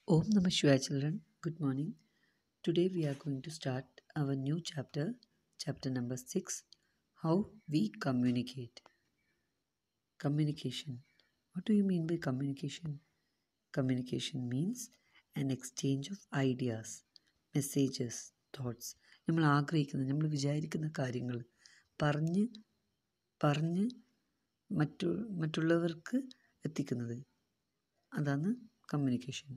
Om Namah Shivaya children, good morning. Today we are going to start our new chapter, chapter number 6 How we communicate. Communication. What do you mean by communication? Communication means an exchange of ideas, messages, thoughts. നമ്മൾ ആഗ്രഹിക്കുന്ന നമ്മൾ വിചാരിക്കുന്ന കാര്യങ്ങൾ പറഞ്ഞ് പറഞ്ഞ് മറ്റു മറ്റുള്ളവർക്ക് എത്തിക്കുന്നത് അതാണ് കമ്മ്യൂണിക്കേഷൻ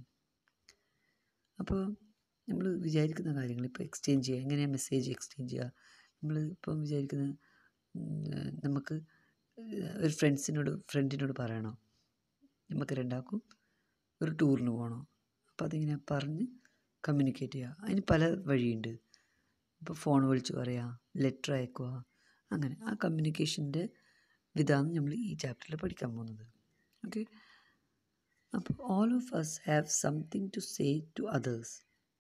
അപ്പോൾ നമ്മൾ വിചാരിക്കുന്ന കാര്യങ്ങൾ ഇപ്പോൾ എക്സ്ചേഞ്ച് ചെയ്യുക എങ്ങനെയാണ് മെസ്സേജ് എക്സ്ചേഞ്ച് ചെയ്യുക നമ്മൾ ഇപ്പം വിചാരിക്കുന്ന നമുക്ക് ഒരു ഫ്രണ്ട്സിനോട് ഫ്രണ്ടിനോട് പറയണോ നമുക്ക് രണ്ടാക്കും ഒരു ടൂറിന് പോകണോ അപ്പോൾ അതിങ്ങനെ പറഞ്ഞ് കമ്മ്യൂണിക്കേറ്റ് ചെയ്യുക അതിന് പല വഴിയുണ്ട് ഇപ്പോൾ ഫോൺ വിളിച്ച് പറയുക ലെറ്റർ അയക്കുക അങ്ങനെ ആ കമ്മ്യൂണിക്കേഷൻ്റെ വിധാണ് നമ്മൾ ഈ ചാപ്റ്ററിൽ പഠിക്കാൻ പോകുന്നത് ഓക്കെ അപ്പോൾ all of us have something to say to others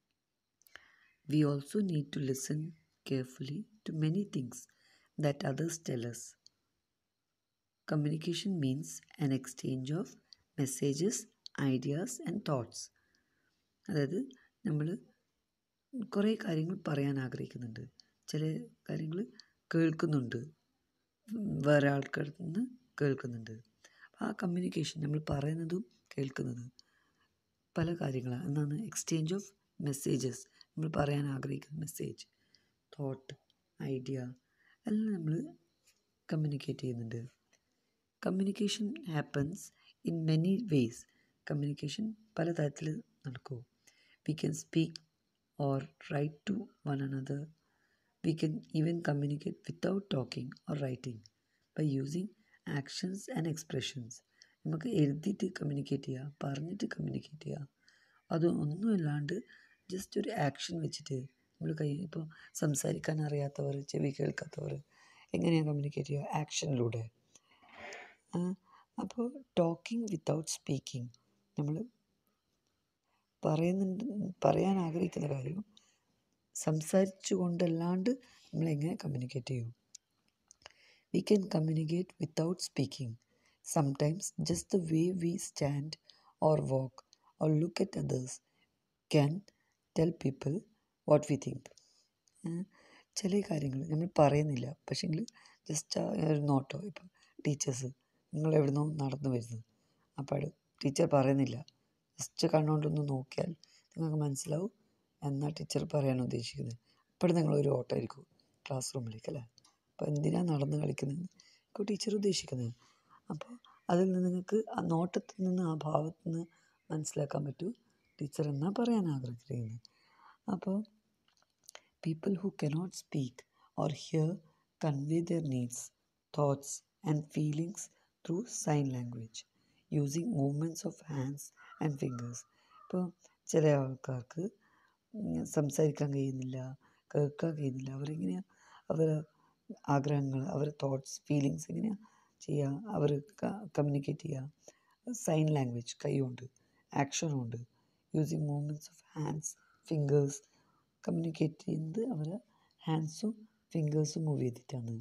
we also need to listen carefully to many things that others tell us communication means an exchange of messages ideas and thoughts അതായത് നമ്മൾ കുറേ കാര്യങ്ങൾ പറയാൻ ആഗ്രഹിക്കുന്നുണ്ട് ചില കാര്യങ്ങൾ കേൾക്കുന്നുണ്ട് വേറെ ആൾക്കാരിൽ നിന്ന് കേൾക്കുന്നുണ്ട് ആ കമ്മ്യൂണിക്കേഷൻ നമ്മൾ പറയുന്നതും കേൾക്കുന്നതും പല കാര്യങ്ങളാണ് എന്നാണ് എക്സ്ചേഞ്ച് ഓഫ് മെസ്സേജസ് നമ്മൾ പറയാൻ ആഗ്രഹിക്കുന്ന മെസ്സേജ് തോട്ട് ഐഡിയ എല്ലാം നമ്മൾ കമ്മ്യൂണിക്കേറ്റ് ചെയ്യുന്നുണ്ട് communication happens in many ways communication പലതരത്തിൽ നടക്കും we can speak or write to one another we can even communicate without talking or writing by using actions and expressions നമുക്ക് എഴുതിയിട്ട് communicate ചെയ്യുക പറഞ്ഞിട്ട് communicate ചെയ്യുക അത് ഒന്നുമില്ലാണ്ട് ജസ്റ്റ് ഒരു ആക്ഷൻ വെച്ചിട്ട് നമ്മൾ കൈ ഇപ്പോൾ സംസാരിക്കാൻ അറിയാത്തവർ ചെവി കേൾക്കാത്തവർ എങ്ങനെയാണ് കമ്മ്യൂണിക്കേറ്റ് ചെയ്യുക ആക്ഷനിലൂടെ അപ്പോൾ ടോക്കിംഗ് വിത്തൗട്ട് സ്പീക്കിംഗ് നമ്മൾ പറയുന്നുണ്ട് പറയാൻ ആഗ്രഹിക്കുന്ന കാര്യം സംസാരിച്ചു കൊണ്ടല്ലാണ്ട് നമ്മൾ എങ്ങനെ കമ്മ്യൂണിക്കേറ്റ് ചെയ്യും we can communicate without speaking sometimes just the way we stand or walk or look at others can tell people what we think ചില കാര്യങ്ങൾ നമ്മൾ പറയുന്നില്ല പക്ഷേങ്കിൽ ജസ്റ്റ് ഒരു നോട്ടോ ഇപ്പം ടീച്ചേഴ്സ് നിങ്ങൾ എവിടുന്നോ നടന്നു വരുന്നത് അപ്പോൾ ടീച്ചർ പറയുന്നില്ല ജസ്റ്റ് കണ്ണുകൊണ്ടൊന്ന് നോക്കിയാൽ നിങ്ങൾക്ക് മനസ്സിലാവും എന്നാൽ ടീച്ചർ പറയാൻ ഉദ്ദേശിക്കുന്നത് അപ്പോൾ നിങ്ങളൊരു ഓട്ടം ആയിരിക്കും ക്ലാസ് റൂമിലേക്ക് അല്ലേ അപ്പോൾ എന്തിനാണ് നടന്ന് കളിക്കുന്നത് ഇപ്പോൾ ടീച്ചർ ഉദ്ദേശിക്കുന്നത് അപ്പോൾ അതിൽ നിന്ന് നിങ്ങൾക്ക് ആ നോട്ടത്തിൽ നിന്ന് ആ ഭാവത്തിൽ നിന്ന് മനസ്സിലാക്കാൻ പറ്റും ടീച്ചർ എന്നാ പറയാൻ ആഗ്രഹിക്കുന്നത് അപ്പോൾ people who cannot speak or hear convey their needs thoughts and feelings through sign language using movements of hands and fingers ഇപ്പോൾ ചില ആൾക്കാർക്ക് സംസാരിക്കാൻ കഴിയുന്നില്ല കേൾക്കാൻ കഴിയുന്നില്ല അവരെങ്ങനെയാണ് അവർ ആഗ്രഹങ്ങൾ അവരുടെ തോട്ട്സ് ഫീലിങ്സ് എങ്ങനെയാണ് ചെയ്യുക അവർ കമ്മ്യൂണിക്കേറ്റ് ചെയ്യുക സൈൻ ലാംഗ്വേജ് കൈകൊണ്ട് ആക്ഷനുണ്ട് using movements of hands fingers communicate ചെയ്യുന്നത് അവർ ഹാൻഡ്സും ഫിംഗേഴ്സും മൂവ് ചെയ്തിട്ടാണ്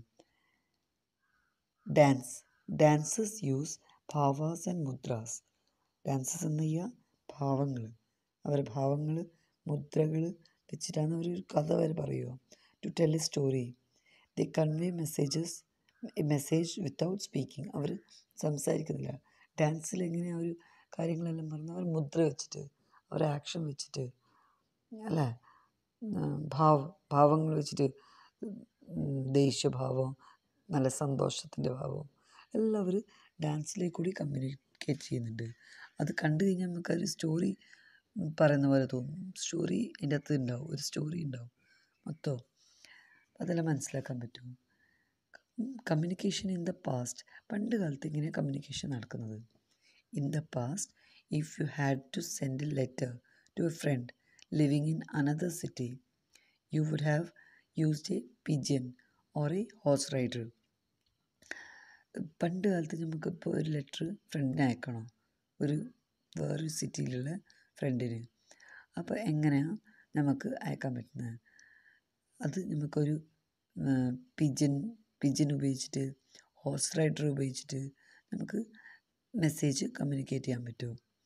dance dances use bhavas and mudras dances എന്ന് ചെയ്യുക ഭാവങ്ങൾ അവരുടെ ഭാവങ്ങൾ മുദ്രകൾ വെച്ചിട്ടാണ് അവർ ഒരു കഥ വരെ പറയുക to tell a story the convey messages message without speaking അവർ സംസാരിക്കുന്നില്ല ഡാൻസിൽ എങ്ങനെയാണ് അവർ കാര്യങ്ങളെല്ലാം പറഞ്ഞ് അവർ മുദ്ര വെച്ചിട്ട് അവർ ആക്ഷൻ വെച്ചിട്ട് അല്ലേ ഭാവ ഭാവങ്ങൾ വെച്ചിട്ട് ദേഷ്യഭാവം നല്ല സന്തോഷത്തിൻ്റെ ഭാവം എല്ലാം അവർ ഡാൻസിലേക്ക് കൂടി കമ്മ്യൂണിക്കേറ്റ് ചെയ്യുന്നുണ്ട് അത് കണ്ടു കഴിഞ്ഞാൽ നമുക്കൊരു സ്റ്റോറി പറയുന്ന പോലെ തോന്നും സ്റ്റോറി അതിൻ്റെ അകത്ത് ഉണ്ടാവും ഒരു സ്റ്റോറി ഉണ്ടാവും മൊത്തം അതെല്ലാം മനസ്സിലാക്കാൻ പറ്റും കമ്മ്യൂണിക്കേഷൻ ഇൻ ദ പാസ്റ്റ് പണ്ട് കാലത്ത് ഇങ്ങനെ കമ്മ്യൂണിക്കേഷൻ നടക്കുന്നത് in the past if you had to send a letter to a friend living in another city you would have used a pigeon or a horse rider പണ്ട് കാലത്ത് നമുക്കിപ്പോൾ ഒരു letter ഫ്രണ്ടിന് അയക്കണം ഒരു വേറൊരു സിറ്റിയിലുള്ള ഫ്രണ്ടിന് അപ്പോൾ എങ്ങനെയാണ് നമുക്ക് അയക്കാൻ പറ്റുന്നത് അത് നമുക്കൊരു പിജൻ പിജൻ ഉപയോഗിച്ചിട്ട് ഹോഴ്സ് റൈഡർ ഉപയോഗിച്ചിട്ട് നമുക്ക് മെസ്സേജ് കമ്മ്യൂണിക്കേറ്റ് ചെയ്യാൻ പറ്റും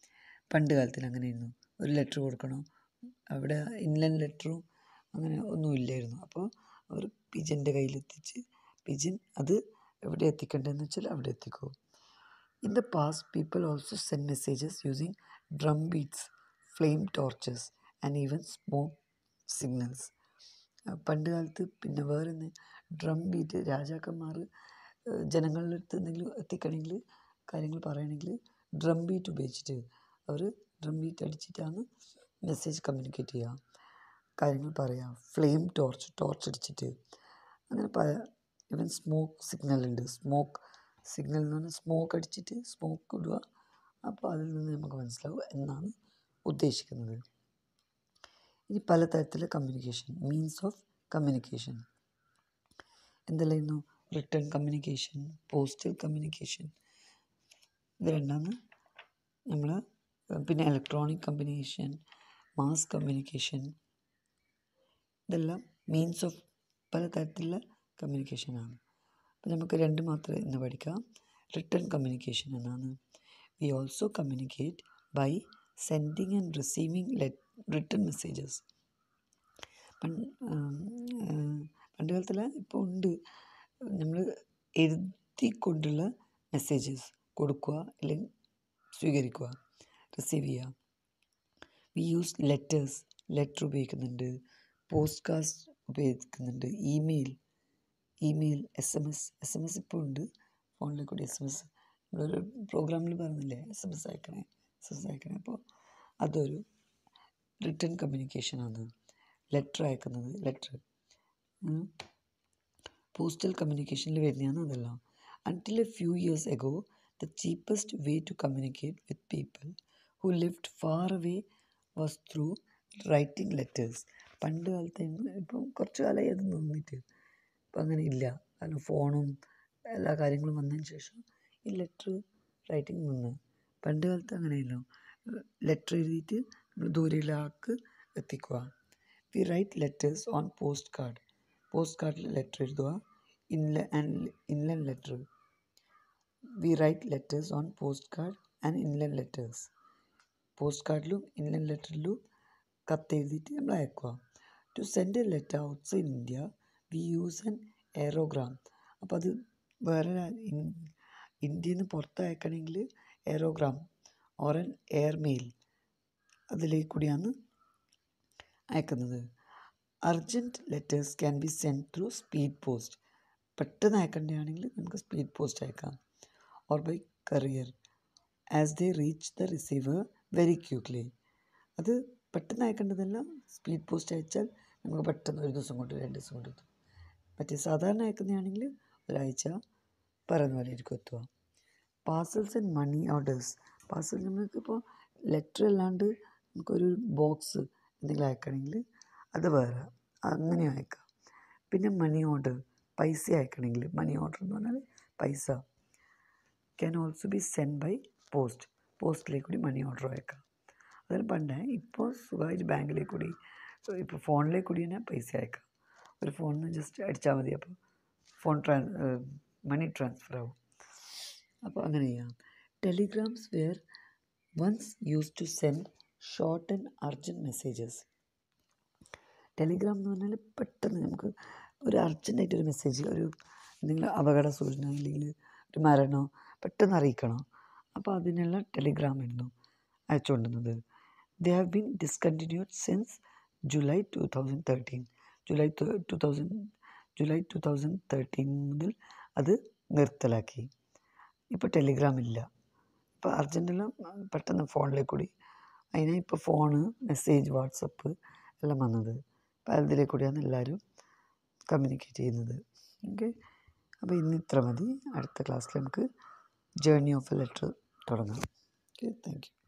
പണ്ട് കാലത്തിൽ അങ്ങനെയായിരുന്നു ഒരു ലെറ്റർ കൊടുക്കണം അവിടെ ഇൻലൻഡ് ലെറ്ററും അങ്ങനെ ഒന്നും ഇല്ലായിരുന്നു അപ്പോൾ അവർ പിജൻ്റെ കയ്യിലെത്തിച്ച് പിജൻ അത് എവിടെ എത്തിക്കേണ്ടതെന്ന് വെച്ചാൽ അവിടെ എത്തിക്കും in the past people also send messages using drum beats flame torches and even smoke signals പണ്ട് കാലത്ത് പിന്നെ വേറെ ഡ്രം ബീറ്റ് രാജാക്കന്മാർ ജനങ്ങളുടെ അടുത്ത് എന്തെങ്കിലും എത്തിക്കണമെങ്കിൽ കാര്യങ്ങൾ പറയണമെങ്കിൽ ഡ്രം ബീറ്റ് ഉപയോഗിച്ചിട്ട് അവർ ഡ്രം ബീറ്റ് അടിച്ചിട്ടാണ് മെസ്സേജ് കമ്മ്യൂണിക്കേറ്റ് ചെയ്യുക കാര്യങ്ങൾ പറയുക ഫ്ലെയിം ടോർച്ച് ടോർച്ച് അടിച്ചിട്ട് അങ്ങനെ പല ഈവൻ സ്മോക്ക് സിഗ്നൽ ഉണ്ട് സ്മോക്ക് സിഗ്നൽ എന്ന് പറഞ്ഞാൽ സ്മോക്ക് അടിച്ചിട്ട് സ്മോക്ക് ഇടുക അപ്പോൾ അതിൽ നിന്ന് നമുക്ക് മനസ്സിലാവും എന്നാണ് ഉദ്ദേശിക്കുന്നത് ഇനി പലതരത്തിലുള്ള കമ്മ്യൂണിക്കേഷൻ മീൻസ് ഓഫ് കമ്മ്യൂണിക്കേഷൻ എന്തെല്ലായിരുന്നു റിട്ടേൺ കമ്മ്യൂണിക്കേഷൻ പോസ്റ്റൽ കമ്മ്യൂണിക്കേഷൻ ഇത് രണ്ടാണ് നമ്മൾ പിന്നെ ഇലക്ട്രോണിക് കമ്മ്യൂണിക്കേഷൻ മാസ് കമ്മ്യൂണിക്കേഷൻ ഇതെല്ലാം മീൻസ് ഓഫ് പലതരത്തിലുള്ള കമ്മ്യൂണിക്കേഷനാണ് അപ്പോൾ നമുക്ക് രണ്ട് മാത്രമേ ഇന്ന് പഠിക്കാം റിട്ടേൺ കമ്മ്യൂണിക്കേഷൻ എന്നാണ് we also communicate by sending and receiving let written messages പണ്ട് കാലത്തല്ല ഇപ്പോൾ ഉണ്ട് നമ്മൾ എഴുതിക്കൊണ്ടുള്ള മെസ്സേജസ് കൊടുക്കുക അല്ലെങ്കിൽ സ്വീകരിക്കുക റിസീവ് ചെയ്യുക വി യൂസ് ലെറ്റേഴ്സ് ലെറ്റർ ഉപയോഗിക്കുന്നുണ്ട് പോസ്റ്റ് കാസ്റ്റ് ഉപയോഗിക്കുന്നുണ്ട് email email S M S S M S ഇപ്പോൾ ഉണ്ട് ഫോണിൽ കൂടി എസ് എം എസ് നമ്മളൊരു പ്രോഗ്രാമിൽ പറഞ്ഞില്ലേ എസ് എം എസ് അയക്കണേ എസ് എം എസ് അയക്കണേ അപ്പോൾ അതൊരു റിട്ടേൺ കമ്മ്യൂണിക്കേഷനാണ് ലെറ്റർ അയക്കുന്നത് ലെറ്റർ പോസ്റ്റൽ കമ്മ്യൂണിക്കേഷനിൽ വരുന്നതാണ് അതെല്ലാം until a few years ago the cheapest way to communicate with people who lived far away was through writing letters പണ്ട് കാലത്ത് ഇപ്പം കുറച്ച് കാലമായി അത് നിന്നിട്ട് ഇപ്പം അങ്ങനെ ഇല്ല കാരണം ഫോണും എല്ലാ കാര്യങ്ങളും വന്നതിന് ശേഷം ഈ ലെറ്റർ റൈറ്റിംഗ് നിന്ന് പണ്ട് കാലത്ത് അങ്ങനെയല്ലോ ലെറ്റർ എഴുതിയിട്ട് നമ്മൾ ദൂരെയുള്ള ആൾക്ക് എത്തിക്കുക we write letters on post card post കാർഡിൽ ലെറ്റർ എഴുതുക ഇൻല and inland letter we write letters on post card and inland letters post കാർഡിലും ഇൻലൻഡ് ലെറ്ററിലും കത്ത് എഴുതിയിട്ട് നമ്മൾ അയക്കുക to send a letter outside India we use an aerogram അപ്പോൾ അത് വേറെ ഇന്ത്യയിൽ നിന്ന് പുറത്ത് അയക്കണമെങ്കിൽ aerogram or an air mail അതിലേക്ക് കൂടിയാണ് അയക്കുന്നത് urgent letters can be send through speed post പെട്ടെന്ന് അയക്കേണ്ടതാണെങ്കിൽ നമുക്ക് സ്പീഡ് പോസ്റ്റ് അയക്കാം or by courier as they reach the receiver very quickly അത് പെട്ടെന്ന് അയക്കേണ്ടതെല്ലാം സ്പീഡ് പോസ്റ്റ് അയച്ചാൽ നമുക്ക് പെട്ടെന്ന് ഒരു ദിവസം കൊണ്ട് രണ്ട് ദിവസം കൊണ്ട് എത്തും മറ്റേ സാധാരണ അയക്കുന്നതാണെങ്കിൽ ഒരാഴ്ച പറയുന്ന പോലെ ആയിരിക്കും എത്തുക parcels and money orders parcel നമുക്കിപ്പോൾ ലെറ്റർ അല്ലാണ്ട് നമുക്കൊരു ബോക്സ് എന്തെങ്കിലും അയക്കണമെങ്കിൽ അത് വേറെ അങ്ങനെ അയക്കാം പിന്നെ മണി ഓർഡർ പൈസ അയക്കണമെങ്കിൽ മണി ഓർഡർ എന്ന് പറഞ്ഞാൽ പൈസ can also be send by post പോസ്റ്റിലേക്ക് കൂടി മണി ഓർഡർ അയക്കാം അതിന് പണ്ട് ഇപ്പോൾ സുഖമായിട്ട് ബാങ്കിലേക്ക് കൂടി ഇപ്പോൾ ഫോണിലേക്ക് കൂടി തന്നെ പൈസ അയക്കാം ഒരു ഫോണിൽ നിന്ന് ജസ്റ്റ് അടിച്ചാൽ മതി അപ്പോൾ ഫോൺ ട്രാൻ മണി ട്രാൻസ്ഫർ ആവും അപ്പോൾ അങ്ങനെ ചെയ്യാം telegrams were once used to send short and urgent messages telegram എന്ന് പറഞ്ഞാൽ പെട്ടെന്ന് നമുക്ക് ഒരു അർജൻറ്റായിട്ട് ഒരു മെസ്സേജ് ഒരു എന്തെങ്കിലും അപകട സൂചന അല്ലെങ്കിൽ ഒരു മരണമോ പെട്ടെന്ന് അറിയിക്കണം അപ്പോൾ അതിനുള്ള ടെലിഗ്രാം ആയിരുന്നു അയച്ചുകൊണ്ടിരുന്നത് they have been discontinued since July two thousand thirteen July two thousand July two thousand thirteen മുതൽ അത് നിർത്തലാക്കി ഇപ്പോൾ ടെലിഗ്രാം ഇല്ല ഇപ്പോൾ അർജൻറ്റെല്ലാം പെട്ടെന്ന് ഫോണിലേക്ക് കൂടി അതിനാ ഇപ്പോൾ ഫോണ് മെസ്സേജ് വാട്സപ്പ് എല്ലാം വന്നത് അപ്പോൾ അതിലേക്ക് കൂടിയാണ് എല്ലാവരും കമ്മ്യൂണിക്കേറ്റ് ചെയ്യുന്നത് ഓക്കെ അപ്പോൾ ഇന്ന് ഇത്ര മതി അടുത്ത ക്ലാസ്സിൽ നമുക്ക് ജേർണി ഓഫ് എ ലെറ്റർ തുടങ്ങാം ഓക്കെ താങ്ക് യു